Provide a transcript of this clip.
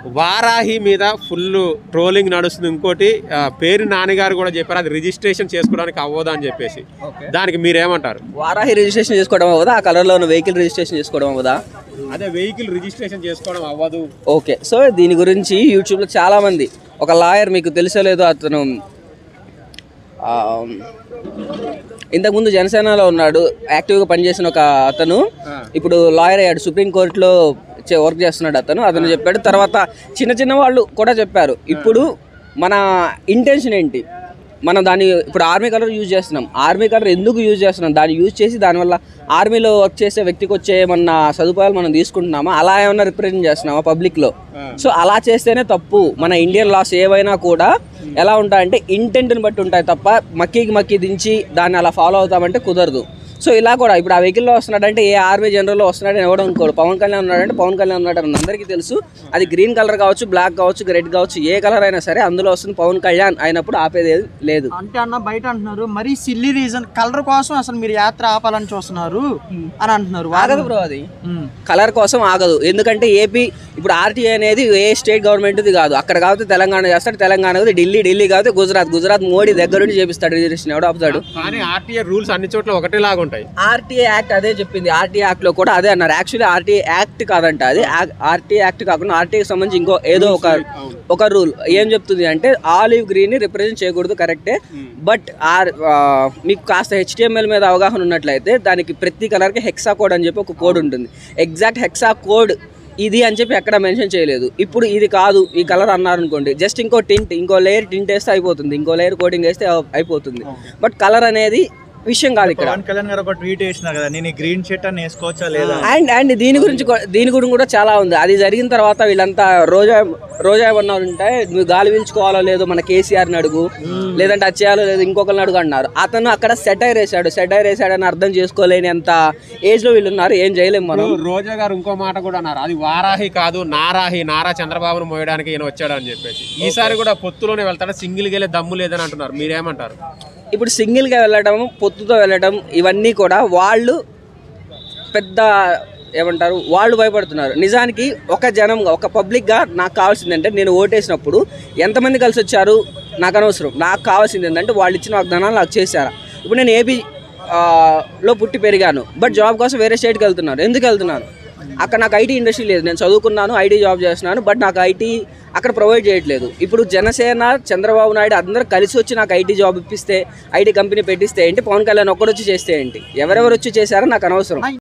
వారాహి మీద full trolling నడుస్తుంది ఇంకోటి ఆ, పేరు నాన్నగారు కూడా చెప్పారు అది రిజిస్ట్రేషన్ చేసుకోవడానికి అవ్వదు అని చెప్పేసి దానికి మీరేమంటారు వారాహి రిజిస్ట్రేషన్ చేసుకోవడం అవ్వదా ఆ కలర్లో ఉన్న వెహికల్ రిజిస్ట్రేషన్ చేసుకోవడం అవ్వదా అదే వెహికల్ రిజిస్ట్రేషన్ చేసుకోవడం అవ్వదు ఓకే సో దీని గురించి యూట్యూబ్లో చాలామంది ఒక లాయర్ మీకు తెలుసో లేదో అతను ఆ, ఇంతకుముందు జనసేనలో ఉన్నాడు యాక్టివ్గా పనిచేసిన ఒక అతను ఇప్పుడు లాయర్ అయ్యాడు సుప్రీంకోర్టులో వర్క్ చేస్తున్నాడు అతను అతను చెప్పాడు తర్వాత చిన్న చిన్న వాళ్ళు కూడా చెప్పారు ఇప్పుడు మన ఇంటెన్షన్ ఏంటి మనం దాన్ని ఇప్పుడు ఆర్మీ కలర్ యూజ్ చేస్తున్నాం ఆర్మీ కలర్ ఎందుకు యూజ్ చేస్తున్నాం దాన్ని యూజ్ చేసి దానివల్ల ఆర్మీలో వర్క్ చేసే వ్యక్తికి వచ్చే ఏమన్నా సదుపాయాలు మనం తీసుకుంటున్నామా అలా ఏమన్నా రిప్రజెంట్ చేస్తున్నామా పబ్లిక్లో సో అలా చేస్తేనే తప్పు మన ఇండియన్ లాస్ ఏవైనా కూడా ఎలా ఉంటాయంటే ఇంటెంట్ని బట్టి ఉంటాయి తప్ప మక్కీకి మక్కీ దించి దాన్ని అలా ఫాలో అవుతామంటే కుదరదు సో ఇలా కూడా ఇప్పుడు ఆ వెహికల్లో వస్తున్నాడంటే ఏ ఆర్మీ జనరల్లో వస్తున్నాడని ఎవడో అనుకోడు పవన్ కళ్యాణ్ ఉన్నాడంటే పవన్ కళ్యాణ్ ఉన్నాడు అని అందరికీ తెలుసు అది గ్రీన్ కలర్ కావచ్చు బ్లాక్ కావచ్చు రెడ్ కావచ్చు ఏ కలర్ అయినా సరే అందులో వస్తుంది పవన్ కళ్యాణ్ అయినప్పుడు ఆపేది ఏది లేదు అంటే అన్న బయట అంటున్నారు మరీ సిల్లీ రీజన్ కలర్ కోసం అసలు మీరు యాత్ర ఆపాలని చూస్తున్నారు అని అంటున్నారు ఆగదు బ్రో అది ఉమ్. కలర్ కోసం ఆగదు ఎందుకంటే ఏపీ ఇప్పుడు ఆర్టీఐ అనేది ఏ స్టేట్ గవర్నమెంట్ది కాదు అక్కడ కాబట్టి తెలంగాణ చేస్తాడు తెలంగాణ కాదు ఢిల్లీ ఢిల్లీ కాబట్టి గుజరాత్ గుజరాత్ మోడీ దగ్గర నుండి చేపిస్తాడు రిజిస్ట్రేషన్ ఎవడో ఆపుతాడు కానీ ఆర్టీఏ రూల్స్ అన్ని చోట్ల ఒకటేలాగా ఉంటాయి ఆర్టీఏ యాక్ట్ అదే చెప్పింది ఆర్టీఏ యాక్ట్ లో కూడా అదే అన్నారు యాక్చువల్లీ ఆర్టీఏ యాక్ట్ కాదంట అది ఆర్టీఏ యాక్ట్ కాకుండా ఆర్టీఏకి సంబంధించి ఇంకో ఏదో ఒక ఒక రూల్ ఏం చెప్తుంది అంటే ఆలివ్ గ్రీన్ ని రిప్రజెంట్ చేయకూడదు కరెక్టే బట్ ఆర్ ఆ, మీకు కాస్త హెచ్టిఎంఎల్ మీద అవగాహన ఉన్నట్లయితే దానికి ప్రతి కలర్ కి హెక్సా కోడ్ అని చెప్పి ఒక కోడ్ ఉంటుంది ఎగ్జాక్ట్ హెక్సా కోడ్ ఇది అని చెప్పి ఎక్కడ మెన్షన్ చేయలేదు ఇప్పుడు ఇది కాదు ఈ కలర్ అన్నారు అనుకోండి జస్ట్ ఇంకో టింట్ ఇంకో లేయర్ టింట్ వేస్తే అయిపోతుంది ఇంకో లేయర్ కోటింగ్ వేస్తే అయిపోతుంది బట్ కలర్ అనేది విషయం కాదు ఇక్కడ పవన్ కళ్యాణ్ గారు ఒక ట్వీట్ చేసినారు కదా నేను ఈ గ్రీన్ షర్ట్ అని వేసుకోవచ్చా లేదా అండ్ అండ్ దీని గురించి కూ- దీని గురించి కూడా చాలా ఉంది అది జరిగిన తర్వాత వీళ్ళంతా రోజా రోజా ఏమన్నా ఉంటే నువ్వు గాలి పీల్చుకోవాలో లేదో మన కేసీఆర్ని అడుగు లేదంటే అది చేయాలో లేదు ఇంకొకరిని అడుగు అన్నారు అతను అక్కడ సెటైర్ వేసాడు సెటైర్ వేసాడని అర్థం చేసుకోలేని అంత ఏజ్ లో వీళ్ళు ఉన్నారు ఏం చేయలేము మనం ఇప్పుడు రోజా గారు ఇంకో మాట కూడా అన్నారు అది వారాహి కాదు నారాహి నారా చంద్రబాబును మోయడానికి ఈయన వచ్చాడు అని చెప్పేసి ఈసారి కూడా పొత్తులోనే వెళ్తాడు సింగిల్ గెలే దమ్ము లేదని అంటున్నారు మీరేమంటారు ఇప్పుడు సింగిల్గా వెళ్ళడం పొత్తుతో వెళ్ళడం ఇవన్నీ కూడా వాళ్ళు పెద్ద ఏమంటారు వాళ్ళు భయపడుతున్నారు నిజానికి ఒక జనంగా ఒక పబ్లిక్గా నాకు కావాల్సింది నేను ఓటేసినప్పుడు ఎంతమంది కలిసి వచ్చారు నాకు అనవసరం నాకు కావాల్సింది ఏంటంటే వాళ్ళు ఇచ్చిన వాగ్దానాలు నాకు చేశారా ఇప్పుడు నేను ఏపీ ఆ, లో పుట్టి పెరిగాను బట్ జాబ్ కోసం వేరే స్టేట్కి వెళ్తున్నాను ఎందుకు వెళ్తున్నాను అక్కడ నాకు ఐటీ ఇండస్ట్రీ లేదు నేను చదువుకున్నాను ఐటీ జాబ్ చేస్తున్నాను బట్ నాకు ఐటీ అక్కడ ప్రొవైడ్ చేయట్లేదు ఇప్పుడు జనసేన చంద్రబాబు నాయుడు అందరూ కలిసి వచ్చి నాకు ఐటీ జాబ్ ఇప్పిస్తే ఐటీ కంపెనీ పెట్టిస్తే ఏంటి పవన్ కళ్యాణ్ ఒక్కడొచ్చి చేస్తే ఏంటి ఎవరెవరు వచ్చి చేశారో నాకు అనవసరం